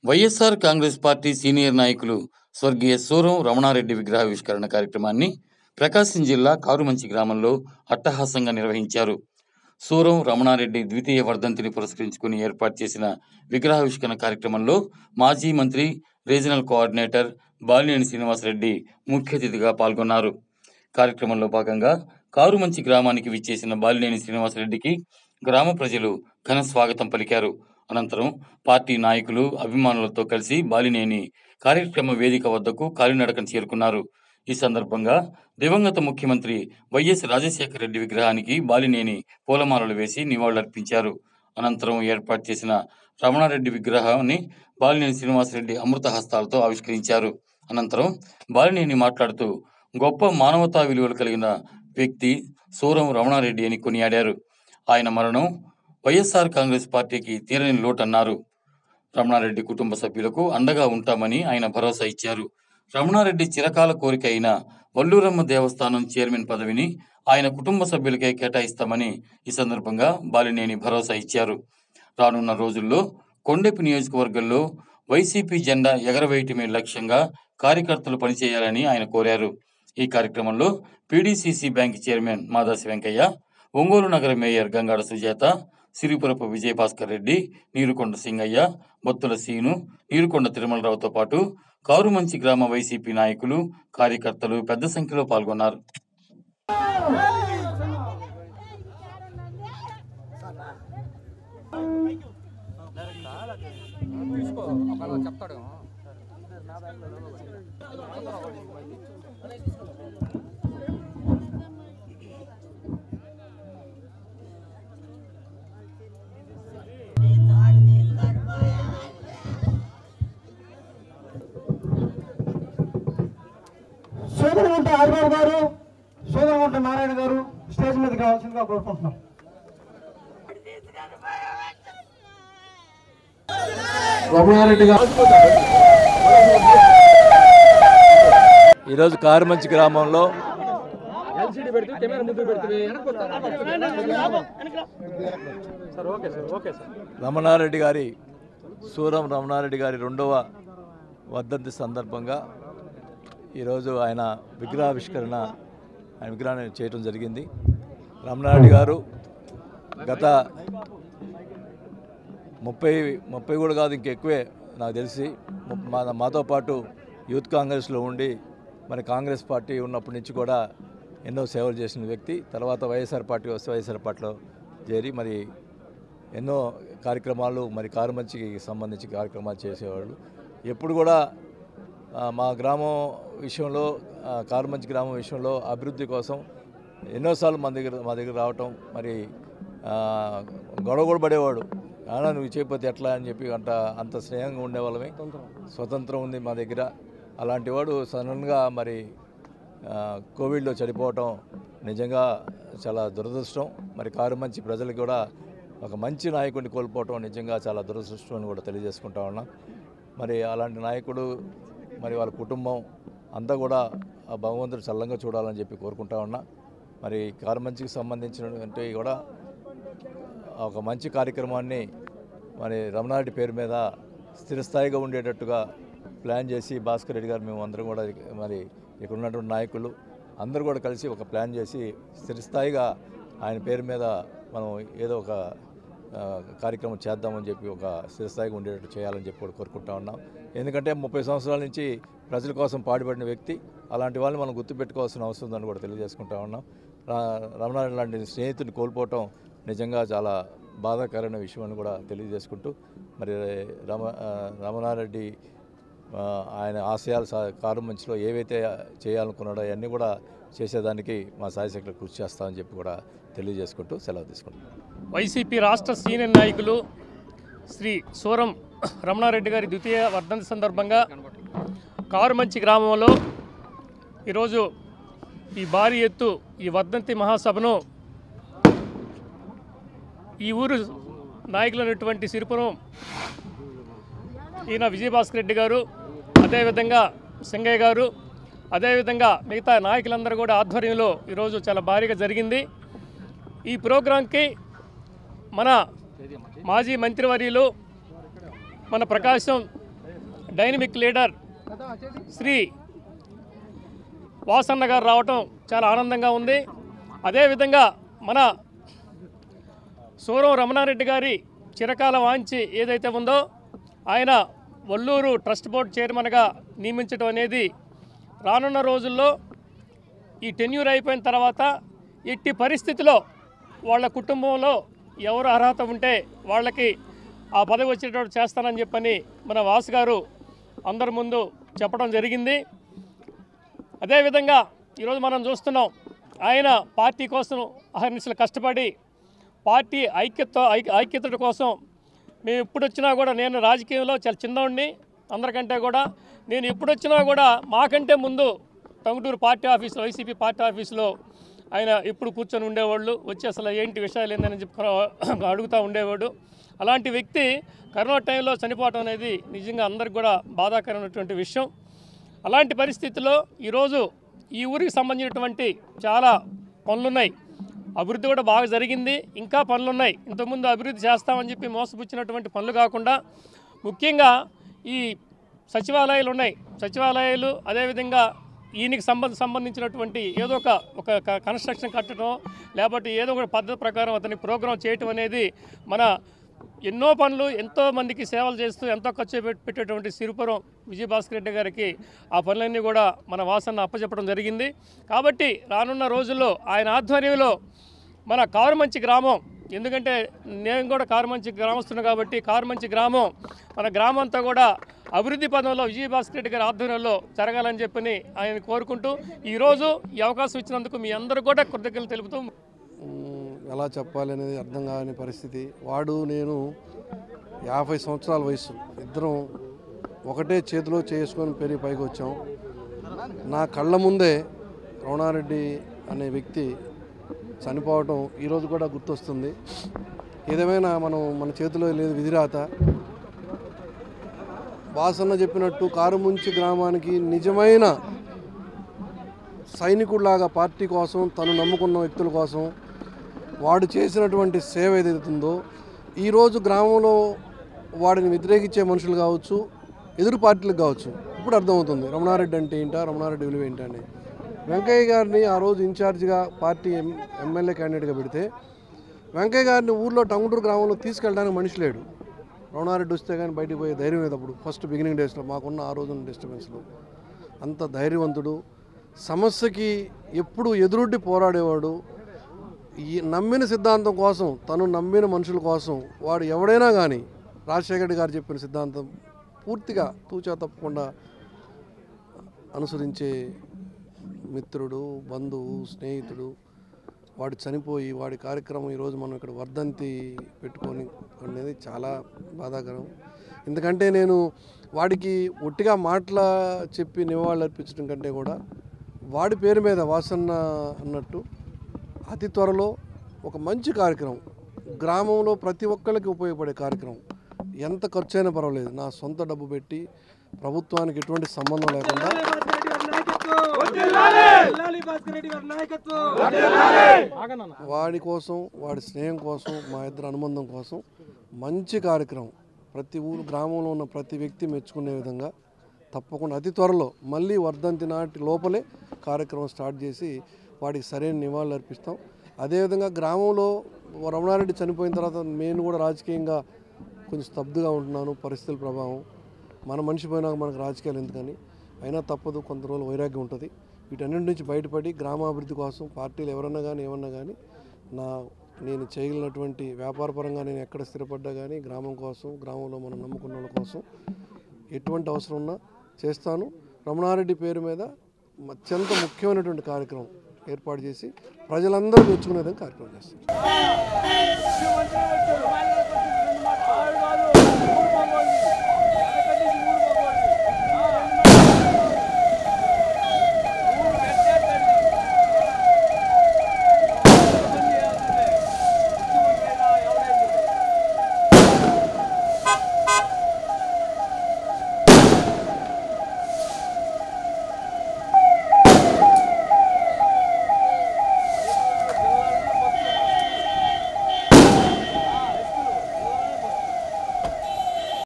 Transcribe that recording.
YSR Congress party senior నాయకులు స్వర్గీయ సూరం రమణారెడ్డి విగ్రహావిష్కరణ కార్యక్రమాన్ని ప్రకాశం జిల్లా కారుమంచి గ్రామంలో అట్టహాసంగా నిర్వహించారు సూరం రమణారెడ్డి ద్వితీయ వర్ధంతిని పురస్కరించుకుని ఏర్పాటు చేసిన విగ్రహావిష్కరణ కార్యక్రమంలో మాజీ మంత్రి రీజనల్ కోఆర్డినేటర్ బాలినేని శ్రీనివాసరెడ్డి ముఖ్య అతిథిగా పాల్గొన్నారు కార్యక్రమంలో భాగంగా కారుమంచి గ్రామానికి విచ్చేసిన బాలినేని శ్రీనివాసరెడ్డికి గ్రామ ప్రజలు ఘన స్వాగతం పలికారు అనంతరం పార్టీ నాయకులు అభిమానులతో కలిసి బాలినేని కార్యక్రమ వేదిక వద్దకు కాలినడకన చేరుకున్నారు ఈ సందర్భంగా దివంగత ముఖ్యమంత్రి వైఎస్ రాజశేఖర రెడ్డి విగ్రహానికి బాలినేని పూలమాలలు వేసి నివాళులర్పించారు అనంతరం ఏర్పాటు చేసిన రమణారెడ్డి విగ్రహాన్ని బాలినేని శ్రీనివాసరెడ్డి అమృత హస్తాలతో ఆవిష్కరించారు అనంతరం బాలినేని మాట్లాడుతూ గొప్ప మానవతా విలువలు కలిగిన వ్యక్తి సూరం రమణారెడ్డి అని కొనియాడారు ఆయన మరణం వైఎస్ఆర్ కాంగ్రెస్ పార్టీకి తీరని లోటన్నారు రమణారెడ్డి కుటుంబ సభ్యులకు అండగా ఉంటామని ఆయన భరోసా ఇచ్చారు రమణారెడ్డి చిరకాల కోరిక అయిన వల్లూరమ్మ దేవస్థానం చైర్మన్ పదవిని ఆయన కుటుంబ సభ్యులకే కేటాయిస్తామని ఈ సందర్భంగా బాలినేని భరోసా ఇచ్చారు రానున్న రోజుల్లో కొండెపి నియోజకవర్గంలో వైసీపీ జెండా ఎగరవేయటమే లక్ష్యంగా కార్యకర్తలు పనిచేయాలని ఆయన కోరారు ఈ కార్యక్రమంలో PDCC bank chairman Madasi Venkayya Ongole నగర మేయర్ గంగాడ సుజాత సిరిపురపు విజయభాస్కర్ రెడ్డి నీరుకొండ సింగయ్య బొత్తుల సీను నీరుకొండ తిరుమలరావుతో పాటు కారుమంచి గ్రామ వైసీపీ నాయకులు కార్యకర్తలు పెద్ద సంఖ్యలో పాల్గొన్నారు సోదరగుంట హరిబాబు గారు సోదరగుంట నారాయణ గారు స్టేజ్ మీద కావాల్సిందిగా కోరుకుంటున్నాం రమణారెడ్డి గారు ఈరోజు కారుమంచి గ్రామంలో రమణారెడ్డి గారి సూరం రమణారెడ్డి గారి రెండవ వర్ధంతి సందర్భంగా ఈరోజు ఆయన విగ్రహావిష్కరణ ఆయన విగ్రహాన్ని చేయడం జరిగింది రమణారెడ్డి గారు గత ముప్పై ముప్పై కూడా కాదు ఇంకెక్కువే నాకు తెలిసి ము- మా మాతో పాటు యూత్ కాంగ్రెస్లో ఉండి మరి కాంగ్రెస్ పార్టీ ఉన్నప్పటి నుంచి కూడా ఎన్నో సేవలు చేసిన వ్యక్తి తర్వాత వైఎస్ఆర్ పార్టీ వస్తే వైఎస్ఆర్ పార్టీలో చేరి మరి ఎన్నో కార్యక్రమాలు మరి కారుమంచికి సంబంధించి కార్యక్రమాలు చేసేవాళ్ళు ఎప్పుడు కూడా ఆ, మా గ్రామం విషయంలో ఆ, కారుమంచి గ్రామం విషయంలో అభివృద్ధి కోసం ఎన్నోసార్లు మా దగ్గర మా దగ్గర రావటం మరి ఆ, గొడవ కూడా పడేవాడు అయినా నువ్వు చేయకపోతే ఎట్లా అని చెప్పి అంత అంత స్నేహంగా ఉండేవాళ్ళమే స్వతంత్రం ఉంది మా దగ్గర అలాంటి వాడు సడన్గా మరి ఆ, కోవిడ్లో చనిపోవటం నిజంగా చాలా దురదృష్టం మరి కారుమంచి ప్రజలకు కూడా ఒక మంచి నాయకుడిని కోల్పోవటం నిజంగా చాలా దురదృష్టం అని కూడా తెలియజేసుకుంటా ఉన్నాం మరి అలాంటి నాయకుడు మరి వాళ్ళ కుటుంబం అంతా కూడా ఆ భగవంతుడు చల్లంగా చూడాలని చెప్పి కోరుకుంటా ఉన్నా మరి కారుమంచికి సంబంధించినటువంటి కూడా ఒక మంచి కార్యక్రమాన్ని మరి రమణారెడ్డి పేరు మీద స్థిరస్థాయిగా ఉండేటట్టుగా ప్లాన్ చేసి భాస్కర్ రెడ్డి గారు మేము అందరం కూడా మరి ఇక్కడ ఉన్నటువంటి నాయకులు అందరూ కూడా కలిసి ఒక ప్లాన్ చేసి స్థిరస్థాయిగా ఆయన పేరు మీద మనం ఏదో ఒక ఆ, కార్యక్రమం చేద్దామని చెప్పి ఒక స్థిరస్థాయిగా ఉండేటట్టు చేయాలని చెప్పి కూడా కోరుకుంటా ఉన్నాం ఎందుకంటే ముప్పై సంవత్సరాల నుంచి ప్రజల కోసం పాటుపడిన వ్యక్తి అలాంటి వాళ్ళని మనం గుర్తుపెట్టుకోవాల్సిన అవసరం ఉందని కూడా తెలియజేసుకుంటా ఉన్నాం రా- రమణారెడ్డి లాంటి స్నేహితుడిని కోల్పోవటం నిజంగా చాలా బాధాకరమైన విషయం అని కూడా తెలియజేసుకుంటూ మరి రమ ఆ, రమణారెడ్డి ఆ, ఆయన ఆశయాలు సా కారు మంచిలో ఏవైతే చేయాలనుకున్నాడో అవన్నీ కూడా చేసేదానికి మా సాయశక్తులు కృషి చేస్తామని చెప్పి కూడా తెలియజేసుకుంటూ సెలవు తీసుకుంటాం వైసీపీ రాష్ట్ర సీనియర్ నాయకులు శ్రీ సూరం రమణారెడ్డి గారి ద్వితీయ వర్ధంతి సందర్భంగా కారుమంచి గ్రామంలో ఈరోజు ఈ భారీ ఎత్తు ఈ వర్ధంతి మహాసభను ఈ ఊరు నాయకులైనటువంటి సిరిపురం ఈయన విజయభాస్కర్ రెడ్డి గారు అదేవిధంగా సింగయ్య గారు అదేవిధంగా మిగతా నాయకులందరూ కూడా ఆధ్వర్యంలో ఈరోజు చాలా భారీగా జరిగింది ఈ ప్రోగ్రాంకి మన మాజీ మంత్రివర్యులు మన ప్రకాశం డైనమిక్ లీడర్ శ్రీ వాసన్న గారు రావటం చాలా ఆనందంగా ఉంది అదేవిధంగా మన సూరం రమణారెడ్డి గారి చిరకాల వాంచి ఏదైతే ఉందో ఆయన వల్లూరు ట్రస్ట్ బోర్డు చైర్మన్గా నియమించడం అనేది రానున్న రోజుల్లో ఈ టెన్యూర్ అయిపోయిన తర్వాత ఎట్టి పరిస్థితిలో వాళ్ళ కుటుంబంలో ఎవరు అర్హత ఉంటే వాళ్ళకి ఆ పదవి వచ్చేటట్టు చేస్తానని చెప్పని మన వాసు గారు అందరి ముందు చెప్పడం జరిగింది అదేవిధంగా ఈరోజు మనం చూస్తున్నాం ఆయన పార్టీ కోసం అహర్నిశలు కష్టపడి పార్టీ ఐక్యత ఐక్య ఐక్యత కోసం మేము ఎప్పుడు వచ్చినా కూడా నేను రాజకీయంలో చాలా చిన్నవాడిని అందరికంటే కూడా నేను ఎప్పుడు వచ్చినా కూడా మాకంటే ముందు టంగుటూరు పార్టీ ఆఫీస్లో వైసీపీ పార్టీ ఆఫీస్లో ఆయన ఎప్పుడు కూర్చొని ఉండేవాళ్ళు వచ్చి అసలు ఏంటి విషయాలు ఏందని చెప్పి అడుగుతూ ఉండేవాడు అలాంటి వ్యక్తి కరోనా టైంలో చనిపోవటం అనేది నిజంగా అందరికి కూడా బాధాకరమైనటువంటి విషయం అలాంటి పరిస్థితుల్లో ఈరోజు ఈ ఊరికి సంబంధించినటువంటి చాలా పనులున్నాయి అభివృద్ధి కూడా బాగా జరిగింది ఇంకా పనులున్నాయి ఇంతకుముందు అభివృద్ధి చేస్తామని చెప్పి మోసపుచ్చినటువంటి పనులు కాకుండా ముఖ్యంగా ఈ సచివాలయాలు ఉన్నాయి సచివాలయాలు అదేవిధంగా ఈయనకి సంబంధ సంబంధించినటువంటి ఏదో ఒక ఒక క- కన్స్ట్రక్షన్ కట్టడం లేకపోతే ఏదో ఒక పద్ధతి ప్రకారం అతని ప్రోగ్రాం చేయటం అనేది మన ఎన్నో పనులు ఎంతో మందికి సేవలు చేస్తూ ఎంతో ఖర్చు పెట్- పెట్టేటువంటి సిరిపురం విజయభాస్కర్ రెడ్డి గారికి ఆ పనులన్నీ కూడా మన వాసన అప్పచెప్పడం జరిగింది కాబట్టి రానున్న రోజుల్లో ఆయన ఆధ్వర్యంలో మన కారుమంచి గ్రామం ఎందుకంటే నేను కూడా కారుమంచి గ్రామస్తున్నా కాబట్టి కారుమంచి గ్రామం మన గ్రామం అంతా కూడా అభివృద్ధి పదంలో విజయభాస్కర్ రెడ్డి గారి ఆధ్వర్యంలో జరగాలని చెప్పని ఆయన కోరుకుంటూ ఈరోజు ఈ అవకాశం ఇచ్చినందుకు మీ అందరూ కూడా కృతజ్ఞతలు తెలుపుతూ మ్, ఎలా చెప్పాలి అనేది అర్థం కాని పరిస్థితి వాడు నేను యాభై సంవత్సరాల వయసు ఇద్దరం ఒకటే చేతిలో చేసుకొని పెరిగి పైకి వచ్చాం నా కళ్ళ ముందే రమణారెడ్డి అనే వ్యక్తి చనిపోవటం ఈరోజు కూడా గుర్తొస్తుంది ఏదేమైనా మనం మన చేతిలో లేదు విధిరాత వాసన్న చెప్పినట్టు కారుముంచి గ్రామానికి నిజమైన సైనికుడిలాగా పార్టీ కోసం తను నమ్ముకున్న వ్యక్తుల కోసం వాడు చేసినటువంటి సేవ ఏదైతుందో ఈరోజు గ్రామంలో వాడిని వ్యతిరేకించే మనుషులు కావచ్చు ఎదురు పార్టీలకు కావచ్చు ఇప్పుడు అర్థమవుతుంది రమణారెడ్డి అంటే ఏంటా రమణారెడ్డి విలువ ఏంటని వెంకయ్య గారిని ఆ రోజు ఇన్ఛార్జిగా పార్టీ ఎం ఎమ్మెల్యే క్యాండిడేట్గా పెడితే వెంకయ్య గారిని ఊర్లో టంగుటూరు గ్రామంలో తీసుకెళ్ళడానికి మనిషి లేడు రమణారెడ్డి వస్తే కానీ బయటికి పోయే ధైర్యం లేదు అప్పుడు ఫస్ట్ బిగినింగ్ డేస్లో మాకున్న ఆ రోజున డిస్టర్బెన్స్లో అంత ధైర్యవంతుడు సమస్యకి ఎప్పుడు ఎదురొడ్డి పోరాడేవాడు ఈ నమ్మిన సిద్ధాంతం కోసం తను నమ్మిన మనుషుల కోసం వాడు ఎవడైనా కానీ రాజశేఖర రెడ్డి గారు చెప్పిన సిద్ధాంతం పూర్తిగా తూచా తప్పకుండా అనుసరించే మిత్రుడు బంధువు స్నేహితుడు వాడు చనిపోయి వాడి కార్యక్రమం ఈరోజు మనం ఇక్కడ వర్ధంతి పెట్టుకొని అనేది చాలా బాధాకరం ఎందుకంటే నేను వాడికి ఒట్టిగా మాటల చెప్పి నివాళులు అర్పించడం కంటే కూడా వాడి పేరు మీద వాసన్న అన్నట్టు అతి త్వరలో ఒక మంచి కార్యక్రమం గ్రామంలో ప్రతి ఒక్కరికి ఉపయోగపడే కార్యక్రమం ఎంత ఖర్చు అయినా పర్వాలేదు నా సొంత డబ్బు పెట్టి ప్రభుత్వానికి ఎటువంటి సంబంధం లేకుండా వాడి కోసం వాడి స్నేహం కోసం మా ఇద్దరు అనుబంధం కోసం మంచి కార్యక్రమం ప్రతి ఊరు గ్రామంలో ఉన్న ప్రతి వ్యక్తి మెచ్చుకునే విధంగా తప్పకుండా అతి త్వరలో మళ్ళీ వర్ధంతి నాటి లోపలే కార్యక్రమం స్టార్ట్ చేసి వాడికి సరైన నివాళులు అర్పిస్తాం అదేవిధంగా గ్రామంలో రమణారెడ్డి చనిపోయిన తర్వాత నేను కూడా రాజకీయంగా కొంచెం స్తబ్దుగా ఉంటున్నాను పరిస్థితుల ప్రభావం మన మనిషి పోయినాక మనకు రాజకీయాలు ఎందుకని అయినా తప్పదు కొంత రోజులు వైరాగ్యం ఉంటుంది వీటన్నిటి నుంచి బయటపడి గ్రామాభివృద్ధి కోసం పార్టీలు ఎవరన్నా కానీ ఏమన్నా కానీ నా నేను చేయగలిగినటువంటి వ్యాపారపరంగా నేను ఎక్కడ స్థిరపడ్డా కానీ గ్రామం కోసం గ్రామంలో మనం నమ్ముకున్న వాళ్ళ కోసం ఎటువంటి అవసరం ఉన్నా చేస్తాను రమణారెడ్డి పేరు మీద అత్యంత ముఖ్యమైనటువంటి కార్యక్రమం ఏర్పాటు చేసి ప్రజలందరూ మెచ్చుకునే విధంగా కార్యక్రమం చేస్తాను